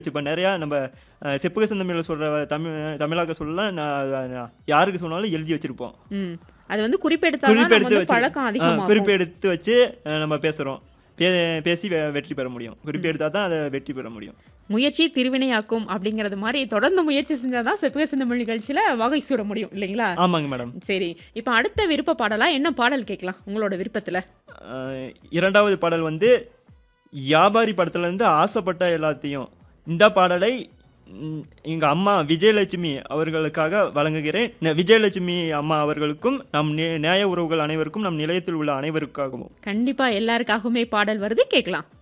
இப்போ நிறையா நம்ம அஹ், செப்புக செந்தமிழில் சொல்கிற தமிழ் தமிழாக்க சொல்லலாம் நான் நான் யாருக்கு சொன்னாலும் எழுதி வச்சிருப்போம் ம் அது வந்து குறிப்பெடுத்தாதான் நம்ம குறிப்பெடுத்து வந்து வச்சு பழக்கம் ஆ, அதிகமாகும் குறிப்பெடுத்து வச்சு அஹ், நம்ம பேசுகிறோம் பே பேசி வெ- வெற்றி பெற முடியும் குறிப்பெடுத்தால் தான் அதை வெற்றி பெற முடியும் முயற்சி திருவினையாக்கும் அப்படிங்கிறது மாதிரி தொடர்ந்து முயற்சி செஞ்சாதான் செப்புக சிந்தமிழ் நிகழ்ச்சியில வகை சூட முடியும் இல்லைங்களா ஆமாங்க மேடம் சரி இப்போ அடுத்த விருப்ப பாடலா என்ன பாடல் கேட்கலாம் உங்களோட விருப்பத்துல அஹ், இரண்டாவது பாடல் வந்து வியாபாரி படத்துலேருந்து ஆசைப்பட்ட எல்லாத்தையும் இந்த பாடலை ம், எங்க அம்மா விஜயலட்சுமி அவர்களுக்காக வழங்குகிறேன் ந- விஜயலட்சுமி அம்மா அவர்களுக்கும் நம் நே- நேய உறவுகள் அனைவருக்கும் நம் நிலையத்தில் உள்ள அனைவருக்காகவும் கண்டிப்பா எல்லாருக்காகவுமே பாடல் வருது கேட்கலாம்